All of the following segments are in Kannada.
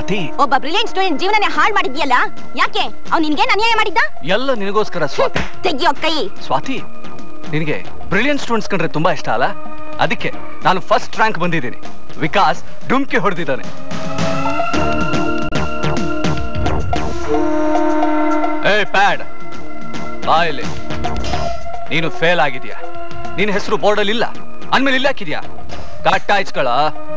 ಸ್ವಾತಿ ಒಬ್ಬ ಬ್ರಿಲಿಯಂಟ್ ಸ್ಟೂಡೆಂಟ್ ಜೀವನನೇ ಹಾಳು ಮಾಡಿದ್ಯಲ್ಲ ಯಾಕೆ ಅವ್ನು ನಿನ್ಗೇನ್ ಅನ್ಯಾಯ ಮಾಡಿದ್ದ ಎಲ್ಲ ನಿನಗೋಸ್ಕರ ಸ್ವಾತಿ ತೆಗಿಯೋ ಕೈ ಸ್ವಾತಿ ನಿನಗೆ ಬ್ರಿಲಿಯಂಟ್ ಸ್ಟೂಡೆಂಟ್ಸ್ ಕಂಡ್ರೆ ತುಂಬಾ ಇಷ್ಟ ಅಲ್ಲ ಅದಕ್ಕೆ ನಾನು ಫಸ್ಟ್ ರ್ಯಾಂಕ್ ಬಂದಿದ್ದೀನಿ ವಿಕಾಸ್ ಡುಮ್ಕಿ ಹೊಡೆದಿದ್ದಾನೆ ಏ ಪ್ಯಾಡ್ ಬಾ ಇಲ್ಲಿ ನೀನು ಫೇಲ್ ಆಗಿದ್ಯಾ ನಿನ್ನ ಹೆಸರು ಬೋರ್ಡಲ್ಲಿ ಇಲ್ಲ ಅಂದ್ಮೇಲೆ ಇಲ್ಲ ಹಾಕಿದ್ಯಾ ಕರೆಕ್ಟ್ ಆಯ್ಸ್ಕೊಳ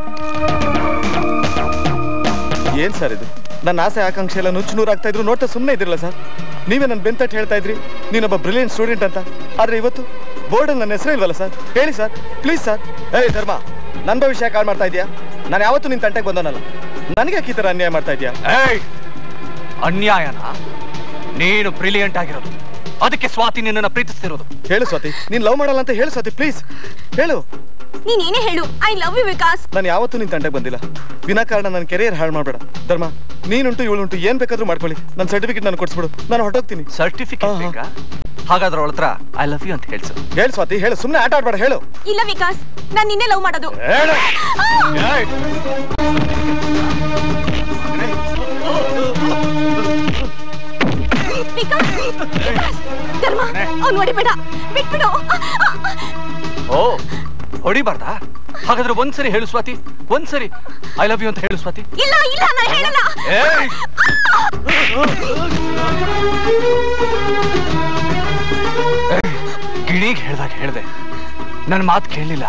ಏನ್ ಸರ್ ಇದು ನನ್ನ ಆಸೆ ಆಕಾಂಕ್ಷೆ ಎಲ್ಲ ನುಚ್ಚು ನೂರಾಗ್ತಾ ಇದ್ರು ನೋಡ್ತಾ ಸುಮ್ಮನೆ ಇದ್ರಲ್ಲ ಸರ್ ನೀವೇ ನನ್ನ ಬೆಂತಟ್ಟು ಹೇಳ್ತಾ ಇದ್ರಿ ನೀನೊಬ್ಬ ಬ್ರಿಲಿಯಂಟ್ ಸ್ಟೂಡೆಂಟ್ ಅಂತ ಆದ್ರೆ ಇವತ್ತು ಬೋರ್ಡಲ್ಲಿ ನನ್ನ ಹೆಸರು ಇಲ್ವಲ್ಲ ಸರ್ ಹೇಳಿ ಸರ್ ಪ್ಲೀಸ್ ಸರ್ ಏಯ್ ಧರ್ಮ ನನ್ನ ಭವಿಷ್ಯ ಕಾಲ್ ಮಾಡ್ತಾ ಇದೆಯಾ ನಾನು ಯಾವತ್ತೂ ನಿನ್ನ ತಂಟೆಗೆ ಬಂದನಲ್ಲ ನನಗೆ ಯಾಕೆ ಈ ಥರ ಅನ್ಯಾಯ ಮಾಡ್ತಾ ಇದೆಯಾ ಏಯ್ ಅನ್ಯಾಯನ ನೀನು ಬ್ರಿಲಿಯಂಟ್ ಆಗಿರೋದು ಅದಕ್ಕೆ ಸ್ವಾತಿ ನಿನ್ನನ್ನ ಪ್ರೀತಿಸ್ತಿರೋದು ಹೇಳು ಸ್ವಾತಿ ನೀನು ಲವ್ ಮಾಡಲ್ಲ ಅಂತ ಹೇಳು ಸ್ವಾತಿ ಪ್ಲೀಸ್ ಹೇಳು ನೀನ್ ಏನೇ ಹೇಳು ಐ ಲವ್ ಯು ವಿಕಾಸ್ ನಾನು ಯಾವತ್ತೂ ನಿನ್ನ ತಂಟೆಗೆ ಬಂದಿಲ್ಲ ವಿನಾಕಾರಣ ನನ್ನ ಕೆರಿಯರ್ ಹಾಳು ಮಾಡಬೇಡ ಧರ್ಮ ನೀನುಂಟು ಇವಳುಂಟು ಏನ್ ಬೇಕಾದ್ರೂ ಮಾಡ್ಕೊಳ್ಳಿ ನನ್ನ ಸರ್ಟಿಫಿಕೇಟ್ ನಾನು ಕೊಡಿಸ್ಬಿಡು ನಾನು ಹೊರಟೋಗ್ತೀನಿ ಸರ್ಟಿಫಿಕೇಟ್ ಬೇಕಾ ಹಾಗಾದ್ರೆ ಅವಳ ಹತ್ರ ಐ ಲವ್ ಯು ಅಂತ ಹೇಳ್ಸು ಹೇಳು ಸ್ವಾತಿ ಹೇಳು ಸುಮ್ಮನೆ ಆಟ ಆಡ್ಬೇಡ ಹೇಳು ಇಲ್ಲ ವಿಕಾಸ್ ನಾನ್ ನಿನ್ನೆ ಲವ್ ಮಾಡೋದು ಹೇಳು ಏಯ್! ವಿಕಾಸ್ ವಿಕಾಸ್ ಧರ್ಮ ಅವ್ನು ಹೊಡಿಬೇಡ ಬಿಟ್ಬಿಡು ಓ ಹೊಡಿಬಾರ್ದಾ ಹಾಗಾದ್ರೆ ಒಂದ್ಸರಿ ಹೇಳು ಸ್ವಾತಿ ಒಂದ್ಸರಿ ಐ ಲವ್ ಯು ಅಂತ ಹೇಳು ಸ್ವಾತಿ ಇಲ್ಲ ಇಲ್ಲ ನಾನು ಹೇಳಲ್ಲ ಏಯ್! ಏಯ್, ಗಿಣಿಗ್ ಹೇಳ್ದಾಗ ಹೇಳ್ದೆ ನನ್ನ ಮಾತು ಕೇಳಲಿಲ್ಲ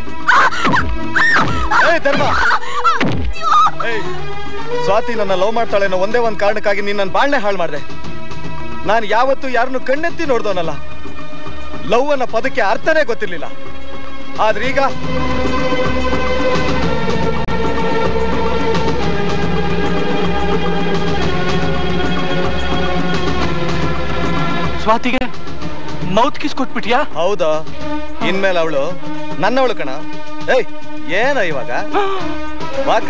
ಏಯ್ ಧರ್ಮ ಏಯ್ ಸ್ವಾತಿ ನನ್ನ ಲವ್ ಮಾಡ್ತಾಳೆ ಅನ್ನೋ ಒಂದೇ ಒಂದು ಕಾರಣಕ್ಕಾಗಿ ನೀನು ನನ್ನ ಬಾಳ್ನೆ ಹಾಳು ಮಾಡಿದೆ ನಾನು ಯಾವತ್ತೂ ಯಾರನ್ನು ಕಣ್ಣೆತ್ತಿ ನೋಡ್ದವನಲ್ಲ ಲವ್ ಅನ್ನೋ ಪದಕ್ಕೆ ಅರ್ಥನೇ ಗೊತ್ತಿರ್ಲಿಲ್ಲ ಆದ್ರೆ ಈಗ ಸ್ವಾತಿಗೆ ಮೌತ್ ಕಿಸ್ ಕೊಟ್ಬಿಟ್ಯಾ ಹೌದಾ ಇನ್ಮೇಲೆ ಅವಳು ನನ್ನವಳು ಕಣ ಏಯ್ ಏನ ಇವಾಗ ವಾಕ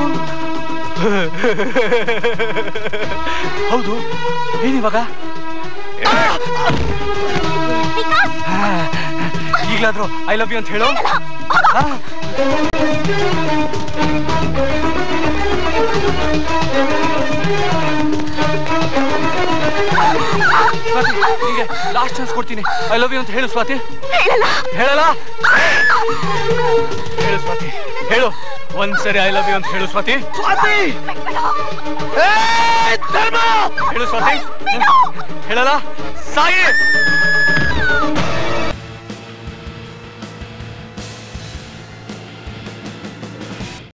ಹೌದು ಏನಿವಾಗ ಈಗಲಾದ್ರೂ ಐ ಲವ್ ಯು ಅಂತ ಹೇಳು ಹಾ? ಸ್ವಾತಿ ನಿಂಗೆ ಲಾಸ್ಟ್ ಚಾನ್ಸ್ ಕೊಡ್ತೀನಿ ಐ ಲವ್ ಯು ಅಂತ ಹೇಳು ಸ್ವಾತಿ ಹೇಳಲ್ಲ ಹೇಳು ಸ್ವಾತಿ ಹೇಳು ಒಂದ್ಸರಿ ಐ ಲವ್ ಯು ಅಂತ ಹೇಳು ಸ್ವಾತಿ ಸ್ವಾತಿ ಹೇಳು ಸ್ವಾತಿ ಹೇಳಲ್ಲ ಸಾಯಿ